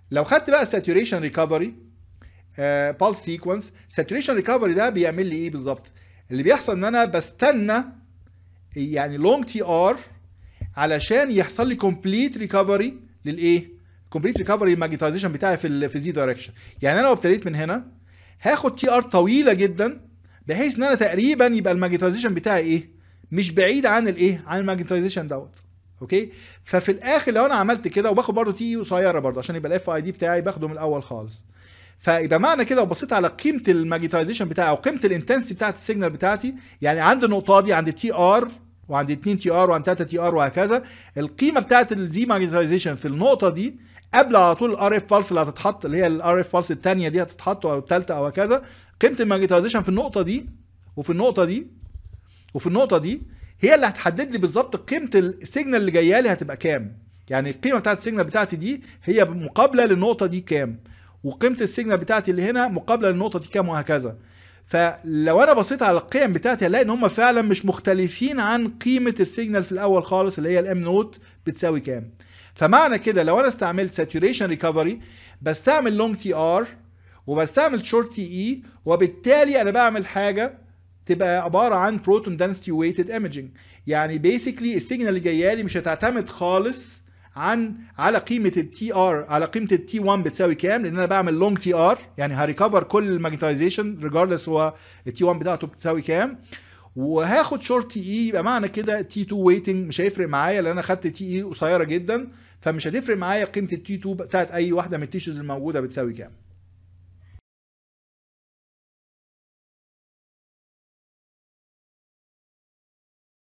لو خدت بقى ساتوريشن ريكفري بالس سيكونس ساتوريشن ريكفري ده بيعمل لي ايه بالظبط اللي بيحصل ان انا بستنى يعني لونج تي ار علشان يحصل لي كومبليت ريكفري للايه كومبليت ريكفري الماجنتايزيشن بتاعي في ال في زي دايركشن يعني انا لو ابتديت من هنا هاخد تي ار طويله جدا بحيث ان انا تقريبا يبقى الماجنتايزيشن بتاعي ايه مش بعيد عن الايه عن الماجنتايزيشن دوت اوكي ففي الاخر لو انا عملت كده وباخد برضه تي قصيره برضه عشان يبقى الاف اي دي بتاعي باخده من الاول خالص فيبقى معنى كده وبصيت على قيمه الماجنتايزيشن بتاعي او قيمه الانتنسيتي بتاعت السيجنال بتاعتي يعني عند النقطه دي عند تي ار وعند 2 تي ار وعند 3 تي ار وهكذا القيمه بتاعت الدي ماجنتايزيشن في النقطه دي قبل على طول الار اف بالس اللي هتتحط اللي هي الار اف بالس الثانيه دي هتتحط او الثالثه او هكذا قيمه الماجنتايزيشن في النقطه دي وفي النقطه دي وفي النقطه دي هي اللي هتحدد لي بالظبط قيمه السيجنال اللي جايه لي هتبقى كام يعني القيمه بتاعت السيجنال بتاعتي دي هي مقابله للنقطه دي كام وقيمه السيجنال بتاعتي اللي هنا مقابله للنقطه دي كام وهكذا فلو انا بصيت على القيم بتاعتي هلاقي ان هم فعلا مش مختلفين عن قيمه السيجنال في الاول خالص اللي هي الام نوت بتساوي كام فمعنى كده لو انا استعملت ساتوريشن ريكفري بستعمل لونج تي ار وبستعمل شورت تي اي وبالتالي انا بعمل حاجه تبقى عباره عن بروتون دنسيتي ويتد ايمجنج يعني بيسكلي السيجنال اللي جايه لي مش هتعتمد خالص عن على قيمه التي ار على قيمه التي 1 بتساوي كام لان انا بعمل لونج تي ار يعني هريكفر كل الماجنتايزيشن ريجاردلس هو التي 1 بتاعته بتساوي كام وهاخد شورت تي اي يبقى معنى كده تي 2 ويتنج مش هيفرق معايا لان انا خدت تي اي قصيره جدا فمش هتفرق معايا قيمه التي 2 بتاعت اي واحده من التيشوز الموجوده بتساوي كام